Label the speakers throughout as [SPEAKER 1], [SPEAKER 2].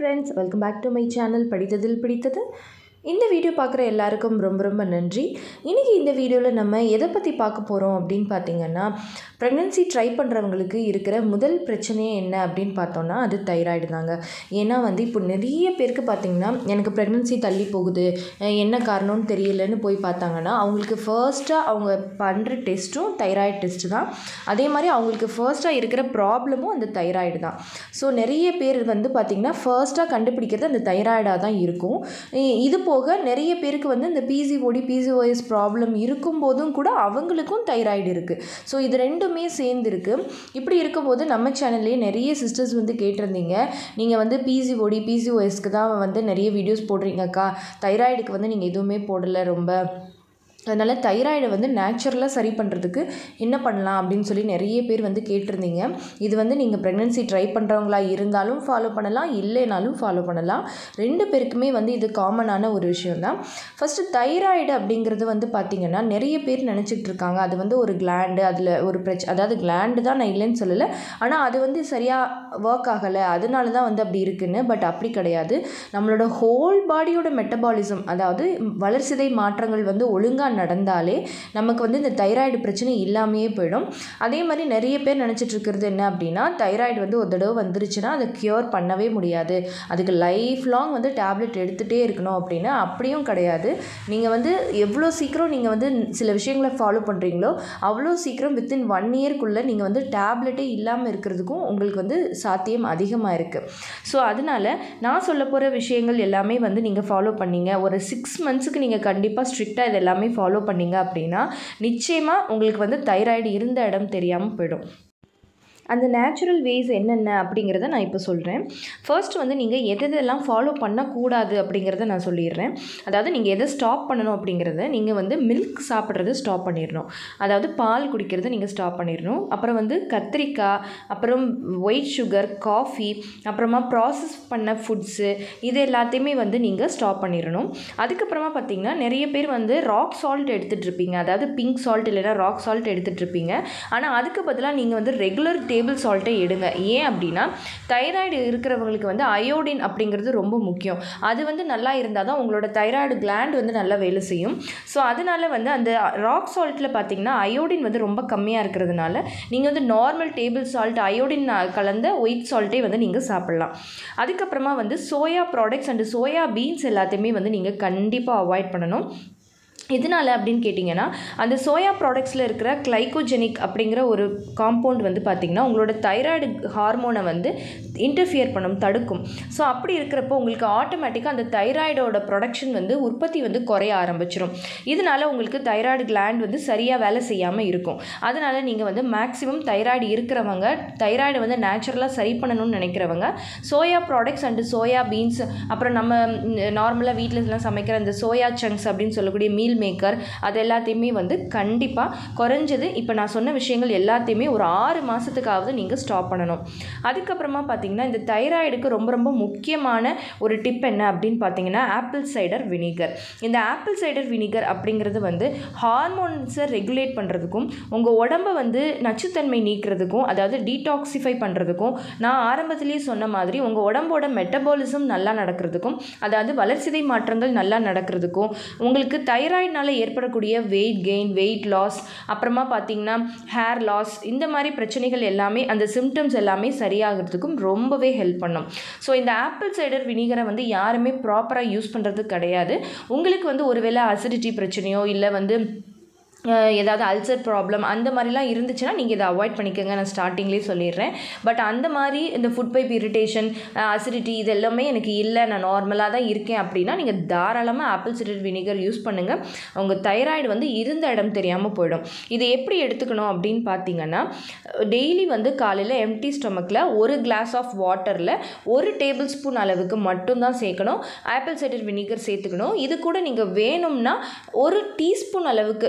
[SPEAKER 1] friends welcome back to my channel படித்ததில் பிடித்தது இந்த வீடியோ பார்க்குற எல்லாருக்கும் ரொம்ப ரொம்ப நன்றி இன்றைக்கி இந்த வீடியோவில் நம்ம எதை பற்றி பார்க்க போகிறோம் அப்படின்னு பார்த்தீங்கன்னா ப்ரெக்னென்சி ட்ரை பண்ணுறவங்களுக்கு இருக்கிற முதல் பிரச்சனையே என்ன அப்படின்னு பார்த்தோன்னா அது தைராய்டு தாங்க ஏன்னா வந்து இப்போ நிறைய பேருக்கு பார்த்தீங்கன்னா எனக்கு ப்ரெக்னென்சி தள்ளி போகுது அஹ் என்ன காரணம்னு தெரியலன்னு போய் பார்த்தாங்கன்னா அவங்களுக்கு ஃபர்ஸ்ட்டாக அவங்க பண்ணுற டெஸ்ட்டும் தைராய்டு டெஸ்ட்டு தான் அதே மாதிரி அவங்களுக்கு ஃபர்ஸ்ட்டாக இருக்கிற ப்ராப்ளமும் அந்த தைராய்டு தான் ஸோ நிறைய பேர் வந்து பார்த்திங்கன்னா ஃபர்ஸ்ட்டாக கண்டுபிடிக்கிறது அந்த தைராய்டாக தான் இருக்கும் இ- இது போக நிறைய பேருக்கு வந்து இந்த பிசிஓடி பிசிஓஎஸ் ப்ராப்ளம் இருக்கும்போதும் கூட அவங்களுக்கும் தைராய்டு இருக்குது ஸோ இது ரெண்டுமே சேர்ந்துருக்கு இப்படி இருக்கும்போது நம்ம சேனல்லே நிறைய சிஸ்டர்ஸ் வந்து கேட்டிருந்தீங்க நீங்கள் வந்து பிசிஓடி பிசிஓஎஸ்க்கு தான் வந்து நிறைய வீடியோஸ் போடுறீங்கக்கா தைராய்டுக்கு வந்து நீங்கள் எதுவுமே போடலை ரொம்ப அதனால் தைராய்டை வந்து நேச்சுரலாக சரி பண்ணுறதுக்கு என்ன பண்ணலாம் அப்படின்னு சொல்லி நிறைய பேர் வந்து கேட்டிருந்தீங்க இது வந்து நீங்கள் ப்ரெக்னென்சி ட்ரை பண்ணுறவங்களா இருந்தாலும் ஃபாலோ பண்ணலாம் இல்லைனாலும் ஃபாலோ பண்ணலாம் ரெண்டு பேருக்குமே வந்து இது காமனான ஒரு விஷயம்தான் ஃபஸ்ட்டு தைராய்டு அப்படிங்கிறது வந்து பார்த்திங்கன்னா நிறைய பேர் நினச்சிட்டு இருக்காங்க அது வந்து ஒரு கிளாண்டு அதில் ஒரு பிரச்ச அதாவது கிளாண்டு தான் நான் இல்லைன்னு சொல்லலை ஆனால் அது வந்து சரியாக ஒர்க் ஆகலை அதனால தான் வந்து அப்படி இருக்குன்னு பட் அப்படி கிடையாது நம்மளோட ஹோல் பாடியோட மெட்டபாலிசம் அதாவது வளர்சிதை மாற்றங்கள் வந்து ஒழுங்காக நடந்தாலே நமக்கு வந்து இந்த தைராய்டு பிரச்சனை இல்லாமையே போயிடும் அதே மாதிரி நிறைய பேர் நினச்சிட்டு இருக்கிறது என்ன அப்படின்னா தைராய்டு வந்து ஒரு தடவை வந்துருச்சுன்னா அதை க்யூர் பண்ணவே முடியாது அதுக்கு லைஃப் லாங் வந்து டேப்லெட் எடுத்துகிட்டே இருக்கணும் அப்படின்னா அப்படியும் கிடையாது நீங்கள் வந்து எவ்வளோ சீக்கிரம் நீங்கள் வந்து சில விஷயங்களை ஃபாலோ பண்ணுறீங்களோ அவ்வளோ சீக்கிரம் வித்தின் ஒன் இயர்க்குள்ளே நீங்கள் வந்து டேப்லெட்டே இல்லாமல் இருக்கிறதுக்கும் உங்களுக்கு வந்து சாத்தியம் அதிகமாக இருக்குது ஸோ அதனால் நான் சொல்ல போகிற விஷயங்கள் எல்லாமே வந்து நீங்கள் ஃபாலோ பண்ணீங்க ஒரு சிக்ஸ் மந்த்ஸுக்கு நீங்கள் கண்டிப்பாக ஸ்ட்ரிக்டாக இது எல்லாமே ஃபாலோ பண்ணீங்க அப்படின்னா நிச்சயமாக உங்களுக்கு வந்து தைராய்டு இருந்த இடம் தெரியாமல் போயிடும் அந்த நேச்சுரல் வேஸ் என்னென்ன அப்படிங்கிறத நான் இப்போ சொல்கிறேன் ஃபர்ஸ்ட் வந்து நீங்கள் எது எதெல்லாம் ஃபாலோ பண்ணக்கூடாது அப்படிங்கிறத நான் சொல்லிடுறேன் அதாவது நீங்கள் எதை ஸ்டாப் பண்ணணும் அப்படிங்கிறத நீங்கள் வந்து மில்க் சாப்பிட்றத ஸ்டாப் பண்ணிடணும் அதாவது பால் குடிக்கிறத நீங்கள் ஸ்டாப் பண்ணிடணும் அப்புறம் வந்து கத்திரிக்காய் அப்புறம் ஒயிட் சுகர் காஃபி அப்புறமா ப்ராசஸ் பண்ண ஃபுட்ஸு இது எல்லாத்தையுமே வந்து நீங்கள் ஸ்டாப் பண்ணிடணும் அதுக்கப்புறமா பார்த்தீங்கன்னா நிறைய பேர் வந்து ராக் சால்ட் எடுத்துகிட்டு இருப்பீங்க அதாவது பிங்க் சால்ட் இல்லைன்னா ராக் சால்ட் எடுத்துகிட்டு இருப்பீங்க ஆனால் அதுக்கு பதிலாக நீங்கள் வந்து ரெகுலர் டேபிள் சால்ட்டை எடுங்க ஏன் அப்படின்னா தைராய்டு இருக்கிறவங்களுக்கு வந்து அயோடின் அப்படிங்கிறது ரொம்ப முக்கியம் அது வந்து நல்லா இருந்தால் தான் உங்களோட தைராய்டு கிளாண்ட் வந்து நல்லா வேலை செய்யும் ஸோ அதனால வந்து அந்த ராக் சால்ட்டில் பார்த்தீங்கன்னா அயோடின் வந்து ரொம்ப கம்மியாக இருக்கிறதுனால நீங்கள் வந்து நார்மல் டேபிள் சால்ட் அயோடின் கலந்த ஒயிட் சால்ட்டே வந்து நீங்கள் சாப்பிட்லாம் அதுக்கப்புறமா வந்து soya products and soya beans எல்லாத்தையுமே வந்து நீங்கள் கண்டிப்பாக அவாய்ட் பண்ணணும் எதனால அப்படின்னு கேட்டிங்கன்னா அந்த சோயா ப்ராடக்ட்ஸில் இருக்கிற கிளைகோஜெனிக் அப்படிங்கிற ஒரு காம்பவுண்ட் வந்து பார்த்திங்கன்னா உங்களோட தைராய்டு ஹார்மோனை வந்து இன்டர்ஃபியர் பண்ணும் தடுக்கும் ஸோ அப்படி இருக்கிறப்போ உங்களுக்கு ஆட்டோமேட்டிக்காக அந்த தைராய்டோட ப்ரொடக்ஷன் வந்து உற்பத்தி வந்து குறைய ஆரம்பிச்சிடும் இதனால உங்களுக்கு தைராய்டு கிளாண்ட் வந்து சரியாக வேலை செய்யாமல் இருக்கும் அதனால் நீங்கள் வந்து மேக்ஸிமம் தைராய்டு இருக்கிறவங்க தைராய்டை வந்து நேச்சுரலாக சரி பண்ணணும்னு நினைக்கிறவங்க soya products and soya beans அப்புறம் நம்ம நார்மலாக வீட்டிலலாம் சமைக்கிற அந்த சோயா சங்க்ஸ் அப்படின்னு சொல்லக்கூடிய மீல் மேக்கர் அது எல்லாத்தையுமே வந்து கண்டிப்பாக குறைஞ்சது இப்போ நான் சொன்ன விஷயங்கள் எல்லாத்தையுமே ஒரு ஆறு மாதத்துக்காவது நீங்கள் ஸ்டாப் பண்ணணும் அதுக்கப்புறமா பார்த்தீங்கன்னா இந்த தைராய்டுக்கு ரொம்ப ரொம்ப முக்கியமான ஒரு டிப் என்ன அப்படின்னு பார்த்தீங்கன்னா ஆப்பிள் சைடர் வினிகர் இந்த ஆப்பிள் சைடர் வினிகர் அப்படிங்கிறது வந்து ஹார்மோன்ஸை ரெகுலேட் பண்ணுறதுக்கும் உங்கள் உடம்பை வந்து நச்சுத்தன்மை நீக்கிறதுக்கும் அதாவது டீடாக்சிஃபை பண்ணுறதுக்கும் நான் ஆரம்பத்திலேயே சொன்ன மாதிரி உங்கள் உடம்போட மெட்டபாலிசம் நல்லா நடக்கிறதுக்கும் அதாவது வளர்சிதை மாற்றங்கள் நல்லா நடக்கிறதுக்கும் உங்களுக்கு தைராய்டுனால ஏற்படக்கூடிய வெயிட் கெயின் வெயிட் லாஸ் அப்புறமா பார்த்தீங்கன்னா ஹேர் லாஸ் இந்த மாதிரி பிரச்சனைகள் எல்லாமே அந்த சிம்டம்ஸ் எல்லாமே சரியாகிறதுக்கும் ரொம்பவே ஹெல்ப் பண்ணும் ஸோ இந்த ஆப்பிள் சைடர் வினிகரை வந்து யாருமே ப்ராப்பராக யூஸ் பண்ணுறது கிடையாது உங்களுக்கு வந்து ஒருவேளை அசிடிட்டி பிரச்சனையோ இல்லை வந்து அஹ் ஏதாவது அல்சர் ப்ராப்ளம் அந்த மாதிரிலாம் இருந்துச்சுன்னா நீங்கள் இதை அவாய்ட் பண்ணிக்கோங்க நான் ஸ்டார்டிங்லேயே சொல்லிடுறேன் பட் அந்த மாதிரி இந்த ஃபுட் பைப் இரிட்டேஷன் அசிடிட்டி இது எல்லாமே எனக்கு இல்லை நான் நார்மலாக தான் இருக்கேன் அப்படின்னா நீங்கள் தாராளமாக ஆப்பிள் சிடர் வினிகர் யூஸ் பண்ணுங்கள் உங்கள் தைராய்டு வந்து இருந்த இடம் தெரியாமல் போயிடும் இதை எப்படி எடுத்துக்கணும் அப்படின்னு பார்த்தீங்கன்னா டெய்லி வந்து காலையில் எம்டி ஸ்டொமக்கில் ஒரு கிளாஸ் ஆஃப் வாட்டரில் ஒரு டேபிள் ஸ்பூன் அளவுக்கு மட்டும்தான் சேர்க்கணும் ஆப்பிள் சைடர் வினிகர் சேர்த்துக்கணும் இது கூட நீங்கள் வேணும்னா ஒரு டீஸ்பூன் அளவுக்கு ஒரு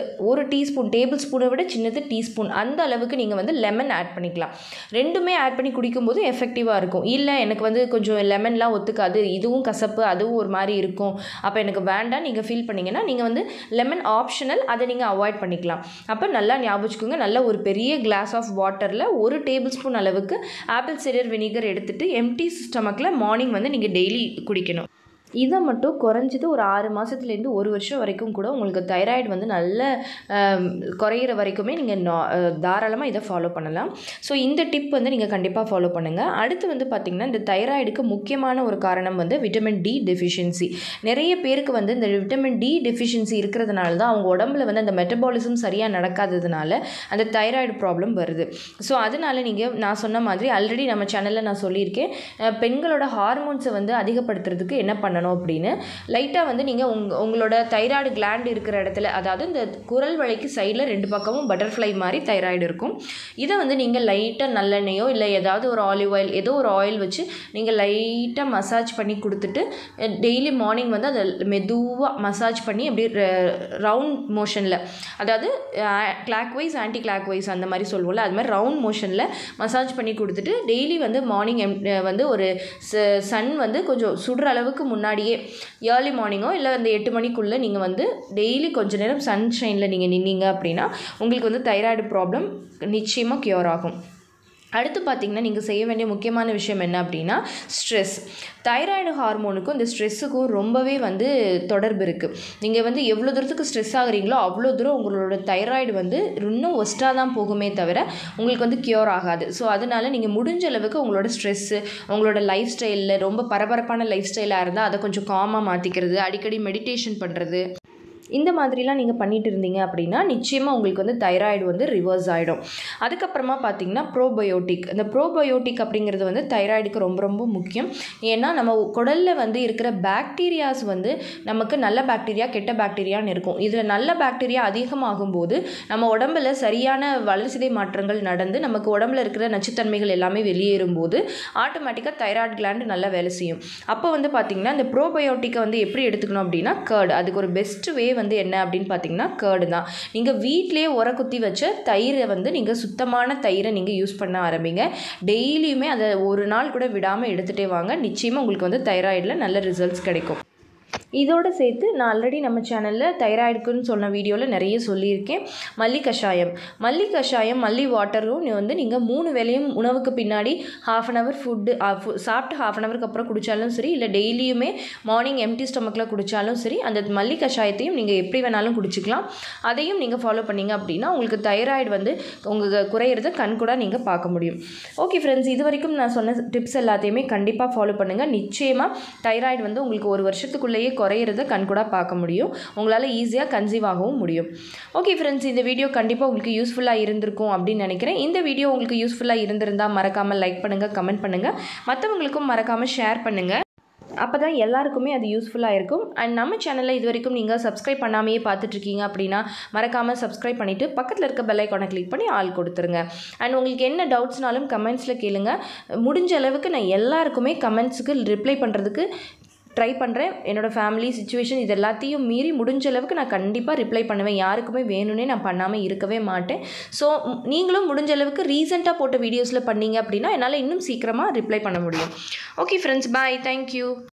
[SPEAKER 1] டீஸ்பூன் டேபிள் ஸ்பூனை விட சின்னது டீஸ்பூன் அந்த அளவுக்கு நீங்கள் வந்து லெமன் ஆட் பண்ணிக்கலாம் ரெண்டுமே ஆட் பண்ணி குடிக்கும்போது எஃபெக்டிவாக இருக்கும் இல்லை எனக்கு வந்து கொஞ்சம் லெமன்லாம் ஒத்துக்காது இதுவும் கசப்பு அதுவும் ஒரு மாதிரி இருக்கும் அப்போ எனக்கு வேண்டாம் நீங்கள் ஃபீல் பண்ணிங்கன்னா நீங்கள் வந்து லெமன் ஆப்ஷனல் அதை நீங்கள் அவாய்ட் பண்ணிக்கலாம் அப்போ நல்லா ஞாபகம் வச்சுக்கோங்க நல்ல ஒரு பெரிய கிளாஸ் ஆஃப் வாட்டரில் ஒரு டேபிள் ஸ்பூன் அளவுக்கு ஆப்பிள் சிடர் வினிகர் எடுத்துகிட்டு எம்டி ஸ்டமக்கில் மார்னிங் வந்து நீங்கள் டெய்லி குடிக்கணும் இதை மட்டும் குறைஞ்சது ஒரு ஆறு மாதத்துலேருந்து ஒரு வருஷம் வரைக்கும் கூட உங்களுக்கு தைராய்டு வந்து நல்ல ஆம், குறையிற வரைக்குமே நீங்கள் நா தாராளமாக இதை ஃபாலோ பண்ணலாம் ஸோ இந்த டிப் வந்து நீங்கள் கண்டிப்பாக ஃபாலோ பண்ணுங்கள் அடுத்து வந்து பார்த்திங்கன்னா இந்த தைராய்டுக்கு முக்கியமான ஒரு காரணம் வந்து விட்டமின் டி டெஃபிஷியன்சி நிறைய பேருக்கு வந்து இந்த விட்டமின் டி டெஃபிஷியன்சி இருக்கிறதுனால தான் அவங்க உடம்புல வந்து அந்த மெட்டபாலிசம் சரியாக நடக்காததுனால அந்த தைராய்டு ப்ராப்ளம் வருது ஸோ அதனால நீங்கள் நான் சொன்ன மாதிரி ஆல்ரெடி நம்ம சேனலில் நான் சொல்லியிருக்கேன் அஹ், பெண்களோட ஹார்மோன்ஸை வந்து அதிகப்படுத்துறதுக்கு என்ன பண்ணணும் அப்படின்னு லைட்டாக வந்து நீங்கள் உங்க உங்களோட தைராய்டு கிளாண்ட் இருக்கிற இடத்துல அதாவது இந்த குரல் வளைக்கு சைடில் ரெண்டு பக்கமும் பட்டர்ஃப்ளை மாதிரி தைராய்டு இருக்கும் இதை வந்து நீங்கள் லைட்டாக நல்லெண்ணெயோ இல்லை ஏதாவது ஒரு ஆலிவ் ஆயில் ஏதோ ஒரு ஆயில் வச்சு நீங்கள் லைட்டாக மசாஜ் பண்ணி கொடுத்துட்டு டெய்லி மார்னிங் வந்து அதை மெதுவாக மசாஜ் பண்ணி அப்படியே ரவுண்ட் மோஷனில் அதாவது clockwise anticlockwise அந்த மாதிரி சொல்லுவோம்ல அது மாதிரி ரவுண்ட் மோஷனில் மசாஜ் பண்ணி கொடுத்துட்டு டெய்லி வந்து மார்னிங் வந்து ஒரு சன் வந்து கொஞ்சம் சுடுற அளவுக்கு முன்னாடியே ஏர்லி மார்னிங்கோ இல்லை அந்த எட்டு மணிக்குள்ளே நீங்கள் வந்து டெய்லி கொஞ்ச நேரம் சன்ஷைனில் நீங்கள் நின்னீங்க அப்படின்னா உங்களுக்கு வந்து தைராய்டு ப்ராப்ளம் நிச்சயமாக க்யூர் ஆகும் அடுத்து பார்த்தீங்கன்னா நீங்கள் செய்ய வேண்டிய முக்கியமான விஷயம் என்ன அப்படின்னா ஸ்ட்ரெஸ் தைராய்டு ஹார்மோனுக்கும் இந்த ஸ்ட்ரெஸ்ஸுக்கும் ரொம்பவே வந்து தொடர்பு இருக்குது நீங்கள் வந்து எவ்வளோ தூரத்துக்கு ஸ்ட்ரெஸ் ஆகுறீங்களோ அவ்வளோ தூரம் உங்களோட தைராய்டு வந்து இன்னும் ஒஸ்ட்டாக தான் போகுமே தவிர உங்களுக்கு வந்து க்யூர் ஆகாது ஸோ அதனால நீங்கள் முடிஞ்ச அளவுக்கு உங்களோட ஸ்ட்ரெஸ்ஸு உங்களோட லைஃப் ஸ்டைலில் ரொம்ப பரபரப்பான லைஃப் ஸ்டைலாக இருந்தால் அதை கொஞ்சம் காமாக மாற்றிக்கிறது அடிக்கடி மெடிடேஷன் பண்ணுறது இந்த மாதிரிலாம் நீங்கள் பண்ணிட்டு இருந்தீங்க அப்படின்னா நிச்சயமாக உங்களுக்கு வந்து தைராய்டு வந்து ரிவர்ஸ் ஆகிடும் அதுக்கப்புறமா பார்த்தீங்கன்னா ப்ரோபயோட்டிக் இந்த ப்ரோபயோட்டிக் அப்படிங்கிறது வந்து தைராய்டுக்கு ரொம்ப ரொம்ப முக்கியம் ஏன்னா நம்ம குடலில் வந்து இருக்கிற பாக்டீரியாஸ் வந்து நமக்கு நல்ல பாக்டீரியா கெட்ட பாக்டீரியான்னு இருக்கும் இதில் நல்ல பாக்டீரியா அதிகமாகும் போது நம்ம உடம்புல சரியான வளர்சிதை மாற்றங்கள் நடந்து நமக்கு உடம்புல இருக்கிற நச்சுத்தன்மைகள் எல்லாமே வெளியேறும் போது ஆட்டோமேட்டிக்காக தைராய்டு கிளாண்டு நல்லா வேலை செய்யும் அப்போ வந்து பார்த்திங்கன்னா இந்த ப்ரோபயோட்டிக்கை வந்து எப்படி எடுத்துக்கணும் அப்படின்னா கேர்டு அதுக்கு ஒரு பெஸ்ட் வே வந்து என்ன அப்படின்னு பார்த்தீங்கன்னா கேர்டு தான் நீங்கள் வீட்டிலேயே உர குத்தி வச்ச தயிரை வந்து நீங்கள் சுத்தமான தயிரை நீங்கள் யூஸ் பண்ண ஆரம்பிங்க டெய்லியுமே அதை ஒரு நாள் கூட விடாமல் எடுத்துகிட்டே வாங்க நிச்சயமாக உங்களுக்கு வந்து தைராய்டில் நல்ல ரிசல்ட்ஸ் கிடைக்கும் இதோடு சேர்த்து நான் ஆல்ரெடி நம்ம சேனலில் தைராய்டுக்குன்னு சொன்ன வீடியோவில் நிறைய சொல்லியிருக்கேன் மல்லி கஷாயம் மல்லி கஷாயம் மல்லி வாட்டரும் நீ வந்து நீங்கள் மூணு வேளையும் உணவுக்கு பின்னாடி ஹாஃப் அன் ஹவர் ஃபுட்டு சாப்பிட்டு ஹாஃப் அன் ஹவருக்கு அப்புறம் குடித்தாலும் சரி இல்லை டெய்லியுமே மார்னிங் எம்டி ஸ்டொமக்கில் குடித்தாலும் சரி அந்த மல்லி கஷாயத்தையும் நீங்கள் எப்படி வேணாலும் குடிச்சிக்கலாம் அதையும் நீங்கள் ஃபாலோ பண்ணீங்க அப்படின்னா உங்களுக்கு தைராய்டு வந்து உங்கள் குறையிறத கண் கூட நீங்கள் பார்க்க முடியும் ஓகே ஃப்ரெண்ட்ஸ் இது வரைக்கும் நான் சொன்ன டிப்ஸ் எல்லாத்தையுமே கண்டிப்பாக ஃபாலோ பண்ணுங்கள் நிச்சயமாக தைராய்டு வந்து உங்களுக்கு ஒரு வருஷத்துக்குள்ளேயே குறையிறத கண்கூடாக பார்க்க முடியும் உங்களால் ஈஸியாக கன்சீவ் ஆகவும் முடியும் ஓகே ஃப்ரெண்ட்ஸ் இந்த வீடியோ கண்டிப்பாக உங்களுக்கு யூஸ்ஃபுல்லாக இருந்திருக்கும் அப்படின்னு நினைக்கிறேன் இந்த வீடியோ உங்களுக்கு யூஸ்ஃபுல்லாக இருந்திருந்தால் மறக்காமல் லைக் பண்ணுங்கள் கமெண்ட் பண்ணுங்கள் மற்றவங்களுக்கும் மறக்காமல் ஷேர் பண்ணுங்கள் அப்போ தான் எல்லாருக்குமே அது யூஸ்ஃபுல்லாக இருக்கும் அண்ட் நம்ம சேனலில் இது வரைக்கும் நீங்கள் சப்ஸ்கிரைப் பண்ணாமையே பார்த்துட்ருக்கீங்க அப்படின்னா மறக்காமல் சப்ஸ்கிரைப் பண்ணிவிட்டு பக்கத்தில் இருக்க பெல் ஐக்கானை கிளிக் பண்ணி ஆள் கொடுத்துருங்க அண்ட் உங்களுக்கு என்ன டவுட்ஸ்னாலும் கமெண்ட்ஸில் கேளுங்க முடிஞ்ச அளவுக்கு நான் எல்லாருக்குமே கமெண்ட்ஸுக்கு ரிப்ளை பண்ணுறதுக்கு ட்ரை பண்ணுறேன் என்னோடய ஃபேமிலி சுச்சுவேஷன் இது எல்லாத்தையும் மீறி முடிஞ்ச அளவுக்கு நான் கண்டிப்பாக ரிப்ளை பண்ணுவேன் யாருக்குமே வேணும்னே நான் பண்ணாமல் இருக்கவே மாட்டேன் ஸோ நீங்களும் முடிஞ்ச அளவுக்கு ரீசெண்டாக போட்ட வீடியோஸில் பண்ணீங்க அப்படின்னா என்னால் இன்னும் சீக்கிரமாக ரிப்ளை பண்ண முடியும் ஓகே ஃப்ரெண்ட்ஸ் பாய் தேங்க்யூ